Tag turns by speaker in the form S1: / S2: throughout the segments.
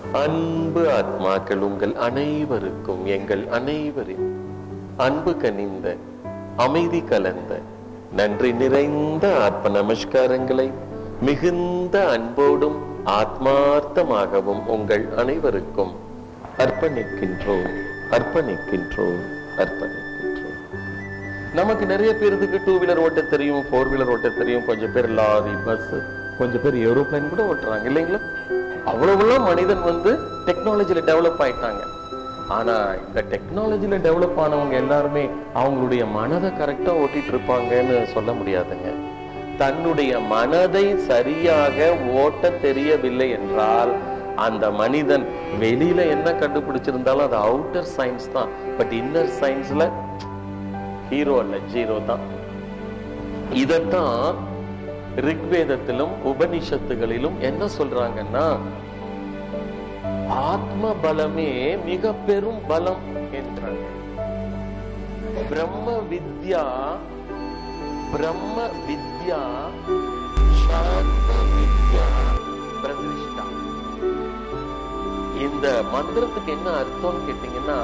S1: அன்பு ஆத்மாக்கள் உங்கள் அனைவருக்கும் எங்கள் அனைவரின் அன்பு கனிந்த அமைதி கலந்த நன்றி நிறைந்த ஆத்ம நமஸ்காரங்களை மிகுந்த அன்போடும் ஆத்மார்த்தமாகவும் உங்கள் அனைவருக்கும் அர்ப்பணிக்கின்றோம் அர்ப்பணிக்கின்றோம் அர்ப்பணிக்கின்றோம் நமக்கு நிறைய பேருக்கு டூ வீலர் ஓட்ட தெரியும் ஃபோர் வீலர் ஓட்ட தெரியும் கொஞ்சம் பேர் லாரி பஸ் கொஞ்சம் பேர் ஏரோப்ளைன் கூட ஓட்டுறாங்க இல்லைங்களா அவ்வளவுலாம் மனிதன் வந்து டெக்னாலஜில டெவலப் ஆயிட்டாங்க ஆனா இந்த டெக்னாலஜில டெவலப் ஆனவங்க எல்லாருமே அவங்களுடைய மனதை கரெக்டா ஓட்டிட்டு இருப்பாங்கன்னு சொல்ல முடியாதுங்க தன்னுடைய மனதை சரியாக ஓட்ட தெரியவில்லை என்றால் அந்த மனிதன் வெளியில என்ன கண்டுபிடிச்சிருந்தாலும் அது அவுட்டர் சயின்ஸ் தான் பட் இன்னர் சயின்ஸ்ல ஹீரோ அல்ல ஜீரோ தான் இதத்தான் ரிக்வேதத்திலும் உபனிஷத்துகளிலும் என்ன சொல்றாங்கன்னா ஆத்ம பலமே மிக பெரும் பலம் என்றாங்க பிரம்ம வித்யா பிரம்ம வித்யா சாந்த வித்யா பிரதிஷ்டா இந்த மந்திரத்துக்கு என்ன அர்த்தம்னு கேட்டீங்கன்னா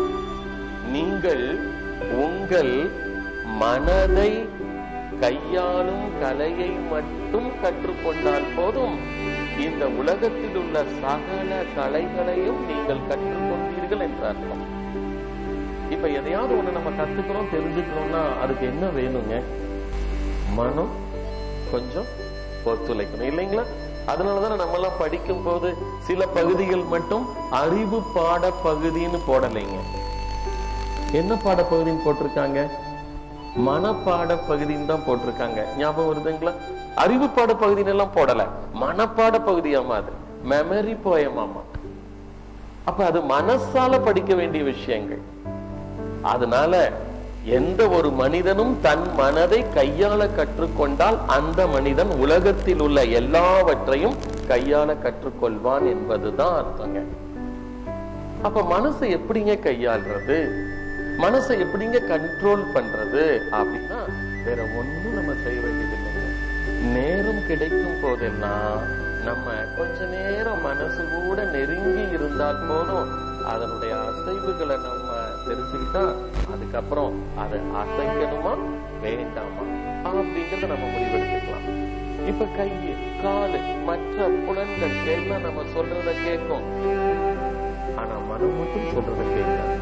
S1: நீங்கள் உங்கள் மனதை கையாளும் கலையை மட்டும் கற்றுக்கொண்டால் போதும் இந்த உலகத்தில் உள்ள சகல கலைகளையும் நீங்கள் கற்றுக்கொண்டீர்கள் என்று அர்த்தம் இப்ப எதையாவது ஒண்ணு நம்ம கத்துக்கிறோம் தெரிஞ்சுக்கிறோம்னா அதுக்கு என்ன வேணுங்க மனம் கொஞ்சம் ஒத்துழைக்கணும் இல்லைங்களா அதனாலதான் நம்ம எல்லாம் படிக்கும் போது சில பகுதிகள் மட்டும் அறிவு பாட பகுதின்னு போடலைங்க என்ன பாட பகுதின்னு போட்டிருக்காங்க மனப்பாட பகுதின்னு தான் போட்டிருக்காங்க ஞாபகம் வருதுங்களா அறிவு பாட பகுதின்னு எல்லாம் போடல மனப்பாட பகுதியாமா அது மெமரி போயமாமா அப்ப அது மனசால படிக்க வேண்டிய விஷயங்கள் அதனால எந்த ஒரு மனிதனும் தன் மனதை கையாள கற்றுக்கொண்டால் அந்த மனிதன் உலகத்தில் உள்ள எல்லாவற்றையும் கையாள கற்றுக்கொள்வான் என்பதுதான் அர்த்தங்க அப்ப மனசை எப்படிங்க கையாள்றது மனசை எப்படிங்க கண்ட்ரோல் பண்றது அப்படின்னா வேற ஒண்ணும் நம்ம செய்ய வேண்டியது இல்லைங்க நேரம் கிடைக்கும் போதெல்லாம் நம்ம கொஞ்ச நேரம் மனசு கூட நெருங்கி இருந்தால் போதும் அதனுடைய அசைவுகளை நம்ம தெரிஞ்சுக்கிட்டா அதுக்கப்புறம் அதை அசைக்கணுமா வேண்டாமா அப்படிங்கறத நம்ம முடிவெடுத்துக்கலாம் இப்ப கை காலு மற்ற புலன்கள் எல்லாம் நம்ம சொல்றத கேட்கும் ஆனா மனம் மட்டும் சொல்றத கேட்காது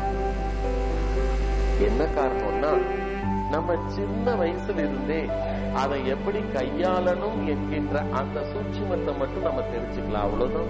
S1: என்ன காரணம்னா நம்ம சின்ன வயசுல இருந்தே அதை எப்படி கையாளணும் என்கின்ற அந்த சூட்சுமத்தை மட்டும் நம்ம தெரிஞ்சுக்கலாம் அவ்வளவுதான்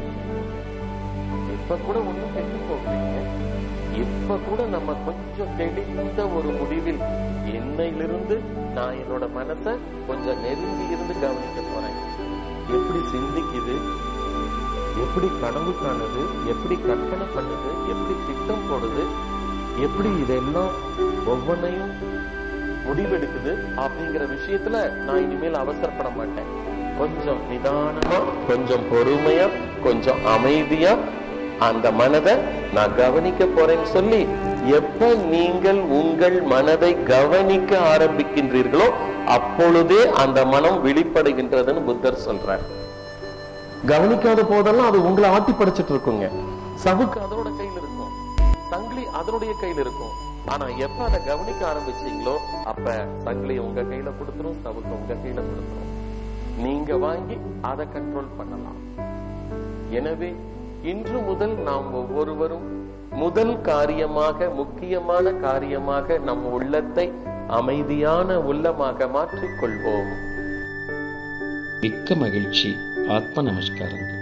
S1: இப்ப கூட ஒண்ணும் கெட்டு போகலைங்க இப்ப கூட நம்ம கொஞ்சம் தெளிந்த ஒரு முடிவில் என்னையிலிருந்து நான் என்னோட மனசை கொஞ்சம் நெருங்கி இருந்து கவனிக்க போறேன் எப்படி சிந்திக்குது எப்படி கனவு காணுது எப்படி கற்பனை பண்ணுது எப்படி திட்டம் போடுது எப்படி இதெல்லாம் ஒவ்வொன்னையும் முடிவெடுக்குது அப்படிங்கிற விஷயத்துல நான் இனிமேல் அவசரப்பட மாட்டேன் கொஞ்சம் நிதானமா கொஞ்சம் பொறுமையா கொஞ்சம் அமைதியா அந்த மனதை நான் கவனிக்க போறேன்னு சொல்லி எப்ப நீங்கள் உங்கள் மனதை கவனிக்க ஆரம்பிக்கின்றீர்களோ அப்பொழுதே அந்த மனம் வெளிப்படுகின்றதுன்னு புத்தர் சொல்றார் கவனிக்காத போதெல்லாம் அது உங்களை ஆட்டி படைச்சிட்டு இருக்குங்க சவுக்கு அதோட கையில் இருக்கும் சங்கிலி அதனுடைய கையில் இருக்கும் ஆனா எப்ப அதை கவனிக்க ஆரம்பிச்சீங்களோ அப்ப சங்கிலி உங்க கையில கொடுத்துரும் சவுக்கு உங்க கையில கொடுத்துரும் நீங்க வாங்கி அதை கண்ட்ரோல் பண்ணலாம் எனவே இன்று முதல் நாம் ஒவ்வொருவரும் முதல் காரியமாக முக்கியமான காரியமாக நம் உள்ளத்தை அமைதியான உள்ளமாக மாற்றிக் கொள்வோம்
S2: மிக்க மகிழ்ச்சி ஆத்ம நமஸ்காரங்கள்